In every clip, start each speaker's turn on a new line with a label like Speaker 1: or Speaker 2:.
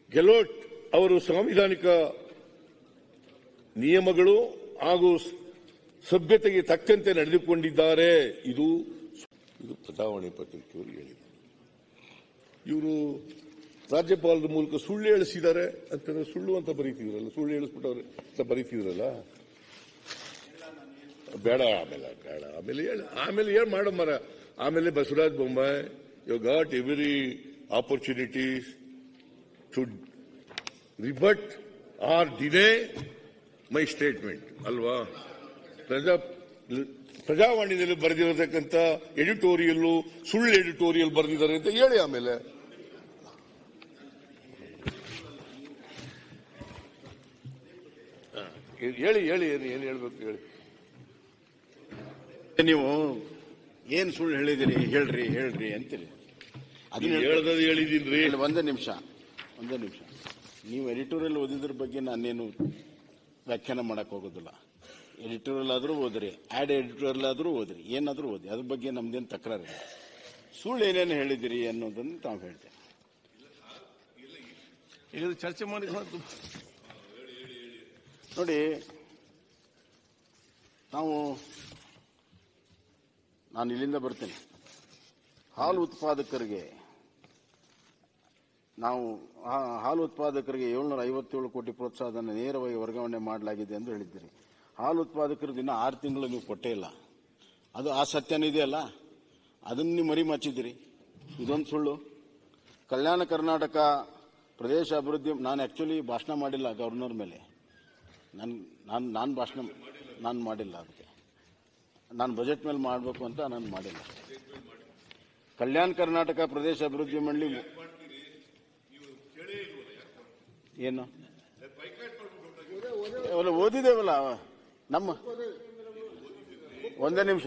Speaker 1: ಗೆಲೋಟ್ ಅವರು ಸಾಂವಿಧಾನಿಕ ನಿಯಮಗಳು ಹಾಗೂ ಸಭ್ಯತೆಗೆ ತಕ್ಕಂತೆ ನಡೆದುಕೊಂಡಿದ್ದಾರೆ ಇದು ಇದು ಪ್ರಜಾವಾಣಿ ಪತ್ರಿಕೆಯವರು ಹೇಳಿದರು ಇವರು ರಾಜ್ಯಪಾಲರ ಮೂಲಕ ಸುಳ್ಳು ಹೇಳಿಸಿದ್ದಾರೆ ಅಂತಂದ್ರೆ ಸುಳ್ಳು ಅಂತ ಬರೀತಿದ್ರಲ್ಲ ಸುಳ್ಳು ಹೇಳಿಸ್ಬಿಟ್ಟವ್ರೆ ಅಂತ ಬರೀತಿದ್ರಲ್ಲ ಬೇಡ ಆಮೇಲೆ ಬೇಡ ಆಮೇಲೆ ಹೇಳ ಆಮೇಲೆ ಏನ್ ಮಾಡೋ ಮರ ಆಮೇಲೆ Basavaraj Bommai you got every opportunities to rebut or deny my statement ಅಲ್ವಾ ಪ್ರಜಾ ಪ್ರಜಾವಾಣಿಯಲ್ಲಿ ಬರೆದಿರತಕ್ಕಂಥ ಎಡಿಟೋರಿಯಲ್ಲು ಸುಳ್ಳು ಎಡಿಟೋರಿಯಲ್ ಬರೆದಿದ್ದಾರೆ ಅಂತ ಹೇಳಿ ಆಮೇಲೆ ಹ, ಹೇಳಿ ಹೇಳಿ ಏನು ಏನು ಹೇಳ್ಬೇಕು ಹೇಳಿ
Speaker 2: ನೀವು ಏನ್ ಸುಳ್ಳು ಹೇಳಿದಿರಿ ಹೇಳ್ರಿ ಹೇಳ್ರಿ ಅಂತೀರಿ ಅದನ್ನ
Speaker 1: ನೀವು ಹೇಳ್ದದ್ದು ಹೇಳಿದೀನ್ರಿ
Speaker 2: ಹೇಳಿ ಒಂದೇ ನಿಮಿಷ ಒಂದೇ ನಿಮಿಷ ನೀವು ಎಡಿಟೋರಿಯಲ್ ಓದಿದ್ರ ಬಗ್ಗೆ ನಾನೇನು ವ್ಯಾಖ್ಯಾನ ಮಾಡಕ್ ಹೋಗೋದಿಲ್ಲ ಎಡಿಟೋರಿಯಲ್ ಆದ್ರೂ ಓದ್ರಿ ಆಡ್ ಎಡಿಟೋರಿಯಲ್ ಆದ್ರೂ ಓದ್ರಿ ಏನಾದ್ರೂ ಓದಿ ಅದ್ರ ಬಗ್ಗೆ ನಮ್ದೇನು ತಕರಾರಿಲ್ಲ ಸುಳ್ಳು ಏನೇನು ಹೇಳಿದಿರಿ ಅನ್ನೋದನ್ನು ತಾವು ಹೇಳ್ತೇವೆ
Speaker 1: ಇದು ಚರ್ಚೆ ಮಾಡಿ ಸಾಕು.
Speaker 2: ನೋಡಿ ನಾವು ನಾನು ಇಲ್ಲಿಂದ ಬರ್ತೇನೆ ಹಾಲು ಉತ್ಪಾದಕರಿಗೆ ನಾವು ಹಾ- ಹಾಲು ಉತ್ಪಾದಕರಿಗೆ ಏಳ್ನೂರ ಐವತ್ತೇಳು ಕೋಟಿ ಪ್ರೋತ್ಸಾಹಧನ ನೇರವಾಗಿ ವರ್ಗಾವಣೆ ಮಾಡಲಾಗಿದೆ ಎಂದು ಹೇಳಿದ್ದೀರಿ ಹಾಲು ಉತ್ಪಾದಕರು ದಿನ ಆರು ತಿಂಗಳು ನೀವು ಕೊಟ್ಟೇ ಇಲ್ಲ ಅದು ಆ ಸತ್ಯನೂ ಇದೆಯಲ್ಲ ಅದನ್ನು ನೀವು ಮರಿ ಮಚ್ಚಿದ್ದೀರಿ ಇದೊಂದು ಸುಳ್ಳು ಕಲ್ಯಾಣ ಕರ್ನಾಟಕ ಪ್ರದೇಶ ಅಭಿವೃದ್ಧಿ ನಾನು ಆಕ್ಚುಲಿ ಭಾಷಣ ಮಾಡಿಲ್ಲ ಗವರ್ನರ್ ಮೇಲೆ ನಾನು ನಾನು ನಾನು ಭಾಷಣ ನಾನು ಮಾಡಿಲ್ಲ ಅದಕ್ಕೆ ನಾನು ಬಜೆಟ್ ಮೇಲೆ ಮಾಡಬೇಕು ಅಂತ ನಾನು ಮಾಡಿಲ್ಲ ಕಲ್ಯಾಣ ಕರ್ನಾಟಕ ಪ್ರದೇಶ ಅಭಿವೃದ್ಧಿ ಮಂಡಳಿ ಏನು ಅವೆಲ್ಲ ಓದಿದ್ದೇವಲ್ಲ ನಮ್ಮ ಒಂದೇ ನಿಮಿಷ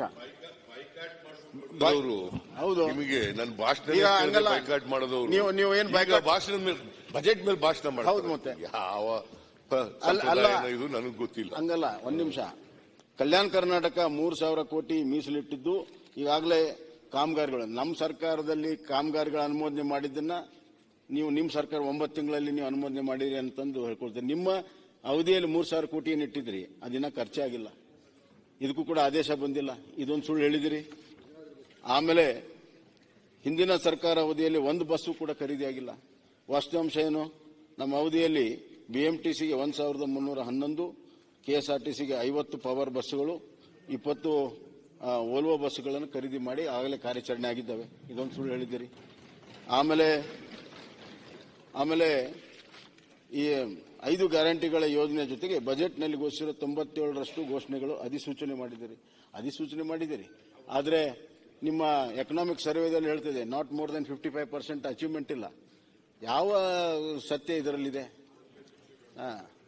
Speaker 1: ಅವರು
Speaker 2: ಹೌದು
Speaker 1: ನಿಮಗೆ ನನ್ನ ಭಾಷಣ
Speaker 2: ಈಗ ಹಂಗಲ್ಲ.
Speaker 1: ಬೈಕಾಟ್ ಮಾಡೋದವ್ರು
Speaker 2: ನೀವು ನೀವು ಏನ್
Speaker 1: ಈಗ
Speaker 2: ಬೈಕಾಟ್
Speaker 1: ಭಾಷಣದ ಮೇಲೆ ಬಜೆಟ್ ಮೇಲೆ ಭಾಷಣ ಮಾಡ್ತಾರೆ.
Speaker 2: ಹೌದು ಮತ್ತೆ.
Speaker 1: ಯಾವ
Speaker 2: ಅಲ್ಲ, ಅಲ್ಲ.
Speaker 1: ಸಂಪ್ರದಾಯನೋ ಇದು ನನಗೆ ಗೊತ್ತಿಲ್ಲ
Speaker 2: ಹಂಗಲ್ಲ ಒಂದ್ ನಿಮಿಷ ಕಲ್ಯಾಣ ಕರ್ನಾಟಕ ಮೂರು ಸಾವಿರ ಕೋಟಿ ಮೀಸಲಿಟ್ಟಿದ್ದು ಈಗಾಗಲೇ ಕಾಮಗಾರಿಗಳು ನಮ್ಮ ಸರ್ಕಾರದಲ್ಲಿ ಕಾಮಗಾರಿಗಳ ಅನುಮೋದನೆ ಮಾಡಿದ್ದನ್ನ ನೀವು ನಿಮ್ಮ ಸರ್ಕಾರ ಒಂಬತ್ತು ತಿಂಗಳಲ್ಲಿ ನೀವು ಅನುಮೋದನೆ ಮಾಡಿರಿ ಅಂತಂದು ಹೇಳ್ಕೊಳ್ತೀರಿ ನಿಮ್ಮ ಅವಧಿಯಲ್ಲಿ ಮೂರು ಸಾವಿರ ಕೋಟಿ ಏನು ಇಟ್ಟಿದ್ರಿ ಅದಿನ್ನ ಖರ್ಚೇ ಆಗಿಲ್ಲ ಇದಕ್ಕೂ ಕೂಡ ಆದೇಶ ಬಂದಿಲ್ಲ ಇದೊಂದು ಸುಳ್ಳು ಹೇಳಿದಿರಿ ಆಮೇಲೆ ಹಿಂದಿನ ಸರ್ಕಾರ ಅವಧಿಯಲ್ಲಿ ಒಂದು ಬಸ್ಸು ಕೂಡ ಖರೀದಿ ಆಗಿಲ್ಲ ವಾಸ್ತವಾಂಶ ಏನು ನಮ್ಮ ಅವಧಿಯಲ್ಲಿ ಬಿಎಂಟಿಸಿಗೆ ಒಂದ್ ಸಾವಿರದ ಮುನ್ನೂರ ಹನ್ನೊಂದು ಕೆಎಸ್ಆರ್ಟಿಸಿಗೆ ಐವತ್ತು ಪವರ್ ಬಸ್ಸುಗಳು ಇಪ್ಪತ್ತು ಆ, ಓಲ್ವೋ ಬಸ್ಸುಗಳನ್ನು ಖರೀದಿ ಮಾಡಿ ಆಗಲೇ ಕಾರ್ಯಾಚರಣೆ ಆಗಿದ್ದಾವೆ ಇದೊಂದು ಸುಳ್ಳು ಹೇಳಿದ್ದೀರಿ ಆಮೇಲೆ ಆಮೇಲೆ ಈ ಐದು ಗ್ಯಾರಂಟಿಗಳ ಯೋಜನೆ ಜೊತೆಗೆ ಬಜೆಟ್ನಲ್ಲಿ ಘೋಷಿಸಿರೋ ತೊಂಬತ್ತೇಳರಷ್ಟು ಘೋಷಣೆಗಳು ಅಧಿಸೂಚನೆ ಮಾಡಿದ್ದೀರಿ ಅಧಿಸೂಚನೆ ಮಾಡಿದ್ದೀರಿ ಆದರೆ ನಿಮ್ಮ ಎಕನಾಮಿಕ್ ಸರ್ವೆದಲ್ಲಿ ಹೇಳ್ತಿದೆ not more than fifty five percent achievement ಇಲ್ಲ ಯಾವ ಸತ್ಯ ಇದರಲ್ಲಿದೆ ಹಾ.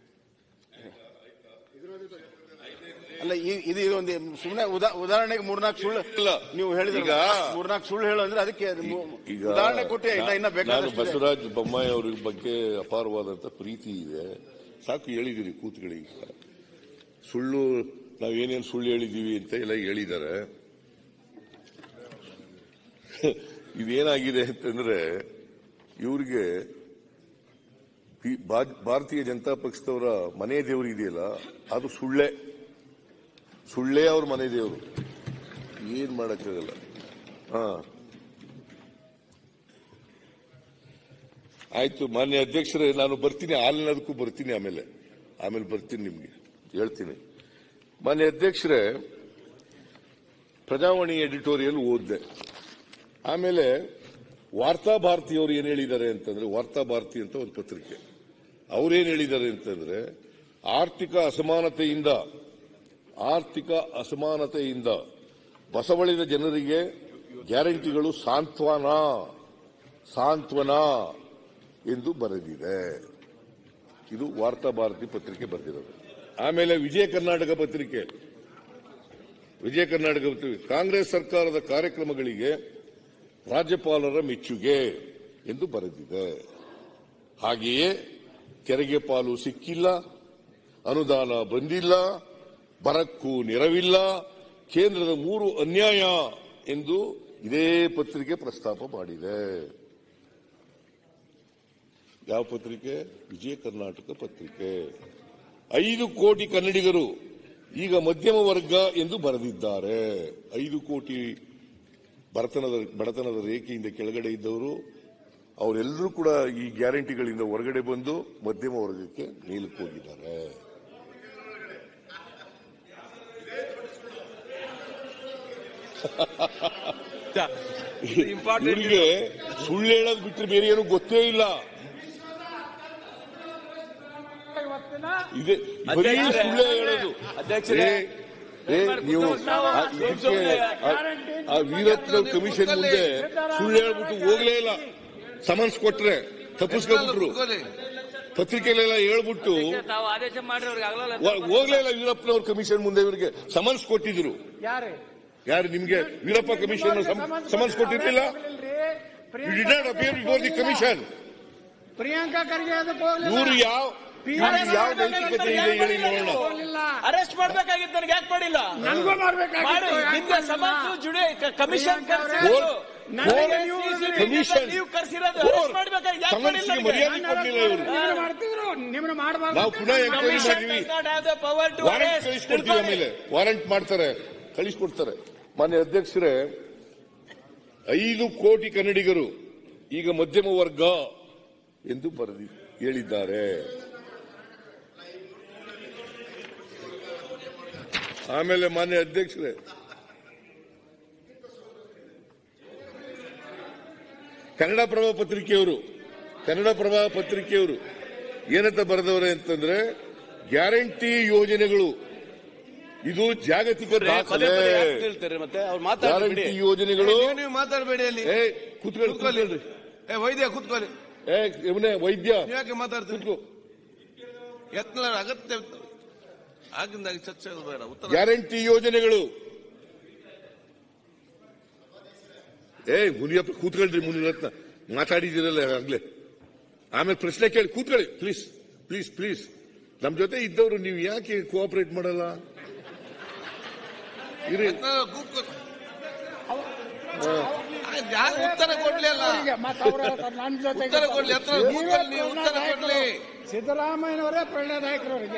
Speaker 2: ಅಲ್ಲ ಈ- ಇದು ಇದೊಂದು ಸುಮ್ಮನೆ ಉದಾಹರಣೆಗೆ ಮೂರ್ನಾಲ್ಕು ಸುಳ್ಳು
Speaker 1: ಇಲ್ಲ.
Speaker 2: ನೀವು ಹೇಳಿದ್ರೆ
Speaker 1: ಈಗ-
Speaker 2: ಮೂರ್ನಾಲ್ಕು ಸುಳ್ಳು ಹೇಳು ಅಂದ್ರೆ ಅದಕ್ಕೆ ಮು-
Speaker 1: ಈಗ
Speaker 2: ಉದಾಹರಣೆ ಕೊಟ್ಟೆ ಇನ್ನ ಇನ್ನ
Speaker 1: ನಾನು
Speaker 2: ಬೇಕಾದಷ್ಟು ಇದೆ.
Speaker 1: ಬಸವರಾಜ ಬೊಮ್ಮಾಯಿ ಅವ್ರ ಬಗ್ಗೆ ಅಪಾರವಾದಂತ ಪ್ರೀತಿ ಇದೆ ಸಾಕು ಹೇಳಿದಿರಿ ಕೂತ್ಗಳಿಗೆ ಸುಳ್ಳು ನಾವೇನೇನು ಸುಳ್ಳು ಹೇಳಿದೀವಿ ಅಂತ ಎಲ್ಲ ಹೇಳಿದ್ದಾರೆ ಇದೇನಾಗಿದೆ ಅಂತಂದ್ರೆ ಇವ್ರಿಗೆ ಈ ಬಾ- ಭಾರತೀಯ ಜನತಾ ಪಕ್ಷದವರ ಮನೆ ದೇವರು ಇದೆಯಲ್ಲ ಅದು ಸುಳ್ಳೆ ಸುಳ್ಳೇ ಅವ್ರ ಮನೆ ದೇವರು ಏನ್ ಮಾಡಕ್ಕಾಗಲ್ಲ ಹಾ ಆಯ್ತು ಮಾನ್ಯ ಅಧ್ಯಕ್ಷರೇ ನಾನು ಬರ್ತೀನಿ ಹಾಲಿನದಕ್ಕೂ ಬರ್ತೀನಿ ಆಮೇಲೆ ಆಮೇಲೆ ಬರ್ತೀನಿ ನಿಮ್ಗೆ ಹೇಳ್ತೀನಿ ಮಾನ್ಯ ಅಧ್ಯಕ್ಷರೇ ಪ್ರಜಾವಾಣಿ ಎಡಿಟೋರಿಯಲ್ ಓದಿದೆ ಆಮೇಲೆ ವಾರ್ತಾ ಭಾರತಿಯವರು ಏನ್ ಹೇಳಿದ್ದಾರೆ ಅಂತಂದ್ರೆ ವಾರ್ತಾ ಭಾರತಿ ಅಂತ ಒಂದು ಪತ್ರಿಕೆ ಅವ್ರೇನ್ ಹೇಳಿದ್ದಾರೆ ಅಂತಂದ್ರೆ ಆರ್ಥಿಕ ಅಸಮಾನತೆಯಿಂದ ಆರ್ಥಿಕ ಅಸಮಾನತೆಯಿಂದ ಬಸವಳಿದ ಜನರಿಗೆ ಗ್ಯಾರಂಟಿಗಳು ಸಾಂತ್ವನ ಸಾಂತ್ವನ ಎಂದು ಬರೆದಿದೆ ಇದು ವಾರ್ತಾ ಭಾರತಿ ಪತ್ರಿಕೆ ಬರೆದಿರೋದು ಆಮೇಲೆ ವಿಜಯ ಕರ್ನಾಟಕ ಪತ್ರಿಕೆ ವಿಜಯ ಕರ್ನಾಟಕ ಪತ್ರಿಕೆ ಕಾಂಗ್ರೆಸ್ ಸರ್ಕಾರದ ಕಾರ್ಯಕ್ರಮಗಳಿಗೆ ರಾಜ್ಯಪಾಲರ ಮೆಚ್ಚುಗೆ ಎಂದು ಬರೆದಿದೆ ಹಾಗೆಯೇ ತೆರಿಗೆ ಪಾಲು ಸಿಕ್ಕಿಲ್ಲ ಅನುದಾನ ಬಂದಿಲ್ಲ ಬರಕ್ಕೂ ನೆರವಿಲ್ಲ ಕೇಂದ್ರದ ಮೂರು ಅನ್ಯಾಯ ಎಂದು ಇದೇ ಪತ್ರಿಕೆ ಪ್ರಸ್ತಾಪ ಮಾಡಿದೆ ಯಾವ ಪತ್ರಿಕೆ ವಿಜಯ ಕರ್ನಾಟಕ ಪತ್ರಿಕೆ ಐದು ಕೋಟಿ ಕನ್ನಡಿಗರು ಈಗ ಮಧ್ಯಮ ವರ್ಗ ಎಂದು ಬರೆದಿದ್ದಾರೆ ಐದು ಕೋಟಿ ಬಡತನದ ಬಡತನದ ರೇಖೆಯಿಂದ ಕೆಳಗಡೆ ಇದ್ದವರು ಅವರೆಲ್ಲರೂ ಕೂಡ ಈ ಗ್ಯಾರಂಟಿಗಳಿಂದ ಹೊರಗಡೆ ಬಂದು ಮಧ್ಯಮ ವರ್ಗಕ್ಕೆ ಮೇಲಕ್ಕೆ ಹೋಗಿದ್ದಾರೆ
Speaker 3: ಇಂಪಾರ್ಟೆಂಟ್
Speaker 1: ಇವರಿಗೆ ಸುಳ್ಳು ಹೇಳೋದು ಬಿಟ್ಟರೆ ಬೇರೆ ಏನು ಗೊತ್ತೇ ಇಲ್ಲ ಇದೆ ಬರೀ
Speaker 3: ಅಧ್ಯಕ್ಷರೇ,
Speaker 1: ಸುಳ್ಳೇ ಹೇಳೋದು
Speaker 3: ಅಧ್ಯಕ್ಷರೇ,
Speaker 1: ಏ, ಏ, ನೀವು ಆ ಇದಕ್ಕೆ ಆ- ಆ ವೀರತ್ನ ಕಮಿಷನ್ ಮುಂದೆ ಸುಳ್ಳು ಹೇಳ್ಬಿಟ್ಟು ಹೋಗ್ಲೇ ಇಲ್ಲ ಸಮನ್ಸ್ ಕೊಟ್ರೆ ತಪ್ಪಿಸ್ಕೊಂಡ್ಬಿಟ್ರು ಪತ್ರಿಕೆಲೆಲ್ಲ ಹೇಳ್ಬಿಟ್ಟು
Speaker 3: ತಾವು ಆದೇಶ ಮಾಡಿ ಅವ್ರಿಗೆ ಆಗಲ್ಲ
Speaker 1: ವ- ಹೋಗ್ಲೇ ಇಲ್ಲ ವೀರಪ್ಪನವ್ರ ಕಮಿಷನ್ ಮುಂದೆ ಇವರಿಗೆ ಸಮನ್ಸ್ ಕೊಟ್ಟಿದ್ರು
Speaker 4: ಯಾರು
Speaker 1: ಯಾರು ನಿಮ್ಗೆ ವೀರಪ್ಪ ಕಮಿಷನ್ ಸಮನ್ಸ್ ಕೊಟ್ಟಿರ್ಲಿಲ್ಲ you did not appear before the commission
Speaker 4: Priyanka Kharge ಅದಕ್ಕೆ ಹೋಗ್ಲಿಲ್ಲ
Speaker 1: ಇವರು ಯಾವ ಇವ್ರಿಗೆ ಯಾವ ನೈತಿಕತೆ ಇದೆ ಹೇಳಿ ನೋಡೋಣ
Speaker 4: ಹೋಗ್ಲಿಲ್ಲ
Speaker 3: ಅರೆಸ್ಟ್ ಮಾಡ್ಬೇಕಾಗಿತ್ತು ನನಗೆ ಯಾಕೆ ಮಾಡಿಲ್ಲ
Speaker 4: ನನ್ಗೂ
Speaker 3: ಮಾಡಿ
Speaker 4: ಮಾಡ್ಬೇಕಾಗಿತ್ತು
Speaker 3: ನಿಮ್ಗೆ
Speaker 4: ಯಾಕೆ
Speaker 3: ಸಮನ್ಸು
Speaker 4: ಮಾಡ್ಲಿಲ್ಲ?
Speaker 3: ಜುಡಿ ಕಮಿಷನ್
Speaker 1: ಕೋರ್ಟ್-
Speaker 4: ನನಗೆ ನೀವು
Speaker 1: ಕಮಿಷನ್
Speaker 3: ನೀವು ಕರ್ಸಿರೋದು ಅರೆಸ್ಟ್ ಮಾಡ್ಬೇಕಾಗಿ ಯಾಕೆ ಮಾಡಿಲ್ಲ
Speaker 1: ಸಮನ್ಸ್ಗೆ
Speaker 3: ನನಗೆ?
Speaker 1: ಮರ್ಯಾದೆ ಕೊಡ್ಲಿಲ್ಲ ಇವರು
Speaker 4: ನಿಮ್ಮನ್ನ ಮಾಡ್ತಿದ್ರು ನಿಮ್ಮನ್ನ ಮಾಡಬಾರ್ದು
Speaker 1: ನಾವು ಪುನಃ ಎಂಕ್ವೈರಿ
Speaker 3: Commission
Speaker 1: ಮಾಡಿವಿ
Speaker 3: does not have the power to
Speaker 1: warrant
Speaker 3: arrest.
Speaker 1: ಕಳಿಸ್ಕೊಡ್ತೀವಿ ಆಮೇಲೆ ವಾರಂಟ್ ಮಾಡ್ತಾರೆ ಕಳಿಸ್ಕೊಡ್ತಾರೆ ಮಾನ್ಯ ಅಧ್ಯಕ್ಷರೇ ಐದು ಕೋಟಿ ಕನ್ನಡಿಗರು ಈಗ ಮಧ್ಯಮ ವರ್ಗ ಎಂದು ಬರೆದಿ ಹೇಳಿದ್ದಾರೆ ಆಮೇಲೆ ಮಾನ್ಯ ಅಧ್ಯಕ್ಷರೇ ಕನ್ನಡ ಪ್ರಭಾ ಪತ್ರಿಕೆಯವರು ಕನ್ನಡ ಪ್ರಭಾ ಪತ್ರಿಕೆಯವರು ಏನಂತ ಬರೆದವ್ರೆ ಅಂತಂದ್ರೆ ಗ್ಯಾರಂಟಿ ಯೋಜನೆಗಳು ಇದು ಜಾಗತಿಕ
Speaker 3: ಪದೇ
Speaker 1: ದಾಖಲೆ
Speaker 3: ಪದೇ ಯಾಕೆ ಹೇಳ್ತೀರಿ ಮತ್ತೆ ಅವ್ರು ಮಾತಾಡ್ಬಿಡಿ
Speaker 1: ಗ್ಯಾರಂಟಿ ಯೋಜನೆಗಳು
Speaker 5: ನೀವು- ನೀವು ಮಾತಾಡಬೇಡಿ ಅಲ್ಲಿ
Speaker 1: ಏ ಕೂತ್ಕೊಳ್ಳಿ
Speaker 5: ಕೂತ್ಕೊಳ್ಳಿ
Speaker 1: ಕೂತ್ಕೊಳ್ಳಿ
Speaker 5: ಏ ವೈದ್ಯ ಕೂತ್ಕೊಳ್ಳಿ
Speaker 1: ಏ ಇವನೇ ವೈದ್ಯ
Speaker 5: ನೀವು ಯಾಕೆ ಮಾತಾಡ್ತೀರಿ
Speaker 1: ಕೂತ್ಕೋ
Speaker 5: ಯತ್ನ ಅಗತ್ಯ ಆಗಿಂದಾಗಿ ಚರ್ಚೆ ಆಗೋದು ಬೇಡ ಉತ್ತರ
Speaker 1: ಗ್ಯಾರಂಟಿ ಯೋಜನೆಗಳು ಏ ಮುನಿಯಪ್ಪ ಕೂತ್ಕೊಳ್ರಿ ಮುನಿರತ್ನ ಮಾತಾಡಿದಿರಲ್ಲ ಆಗ್ಲೇ ಆಮೇಲೆ ಪ್ರಶ್ನೆ ಕೇಳಿ ಕೂತ್ಕೊಳ್ಳಿ ಪ್ಲೀಸ್ ಪ್ಲೀಸ್ ಪ್ಲೀಸ್ ನಮ್ ಜೊತೆ ಇದ್ದವರು ನೀವು ಯಾಕೆ ಕೋಆಪರೇಟ್ ಮಾಡಲ್ಲ ಇರಿ
Speaker 5: ಯತ್ನ ಕೂತ್ಕೊ- ಯಾಕೆ ಉತ್ತರ ಕೊಡ್ಲಿ ಅಲ್ಲ
Speaker 4: ಅವರಿಗೆ ಮತ್ತೆ ಅವ್ರ ಹೇಳ್ತಾರೆ, ನನ್ನ ಜೊತೆಗೆ
Speaker 5: ಉತ್ತರ ಕೊಡ್ಲಿ ಹತ್ರ
Speaker 4: ನೀವೇ
Speaker 5: ಕೂತ್ಕೊಳ್ಳಿ ನೀವು ಉತ್ತರ ಕೊಡ್ಲಿ
Speaker 4: ಸಿದ್ದರಾಮಯ್ಯನವರೇ ಪ್ರಣಯದಾಯಕರು ಅವರಿಗೆ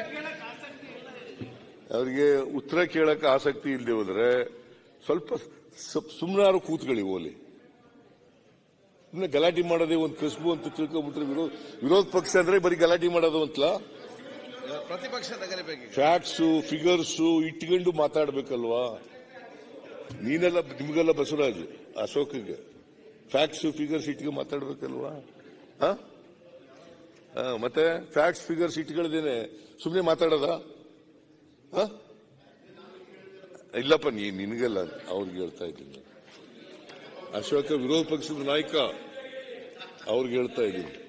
Speaker 1: ಅವರಿಗೆ ಉತ್ತರ ಕೇಳಕ್ಕೆ ಆಸಕ್ತಿ ಇಲ್ಲದೆ ಹೋದ್ರೆ ಸ್ವಲ್ಪ ಸುಮ್ಮನಾರು ಕೂತ್ಕೊಳ್ಳಿ ಓಲಿ ಸುಮ್ಮನೆ ಗಲಾಟೆ ಮಾಡೋದೇ ಒಂದು ಕಸಬು ಅಂತ ತಿಳ್ಕೊಂಡ್ಬಿಟ್ರೆ ವಿರೋಧ ವಿರೋಧ ಪಕ್ಷ ಅಂದ್ರೆ ಬರೀ ಗಲಾಟೆ ಮಾಡೋದು ಅಂತಲ್ಲ
Speaker 5: ಪ್ರತಿಪಕ್ಷ ತಗಲಿಬೇಕು
Speaker 1: ಫ್ಯಾಕ್ಟ್ಸು ಫಿಗರ್ಸು ಇಟ್ಕೊಂಡು ಮಾತಾಡ್ಬೇಕಲ್ವಾ ನೀನೆಲ್ಲ ನಿಮ್ಗೆಲ್ಲ ಬಸವರಾಜ್ ಅಶೋಕ್ಗೆ ಫ್ಯಾಕ್ಟ್ಸು ಫಿಗರ್ಸ್ ಇಟ್ಕೊಂಡು ಮಾತಾಡ್ಬೇಕಲ್ವಾ ಹ? ಹ, ಮತ್ತೆ ಫ್ಯಾಕ್ಟ್ಸ್ ಫಿಗರ್ಸ್ ಇಟ್ಕೊಳ್ದೇನೆ ಸುಮ್ಮನೆ ಮಾತಾಡೋದ ಹ? ಇಲ್ಲಪ್ಪ ನೀ ನಿನಗೆಲ್ಲ ಅವ್ರಿಗೆ ಹೇಳ್ತಾ ಇದ್ದೀನಿ ಅಶೋಕ ವಿರೋಧ ಪಕ್ಷದ ನಾಯಕ ಅವ್ರಿಗೆ ಹೇಳ್ತಾ ಇದ್ದೀನಿ